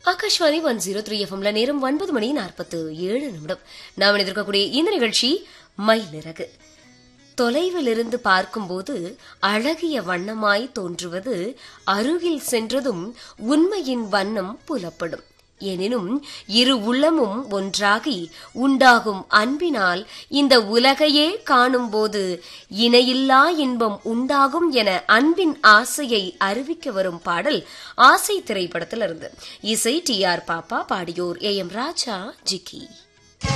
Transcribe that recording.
Akashvani one zero three எஃப்எம்ல நேரம் ஒன்பது மணி நாற்பத்து ஏழு நிமிடம் நாம் எதிர்க்கக்கூடிய இந்த நிகழ்ச்சி மயிலிறகு தொலைவிலிருந்து பார்க்கும்போது அழகிய வண்ணமாய் தோன்றுவது அருகில் சென்றதும் உண்மையின் வண்ணம் புலப்படும் எனினும் இரு உள்ளமும் ஒன்றாகி உண்டாகும் அன்பினால் இந்த உலகையே காணும்போது இணையில்லா இன்பம் உண்டாகும் என அன்பின் ஆசையை அறிவிக்க வரும் பாடல் ஆசை திரைப்படத்திலிருந்து இசை டி ஆர் பாப்பா பாடியோர் ஏ எம் ராஜா ஜிக்கி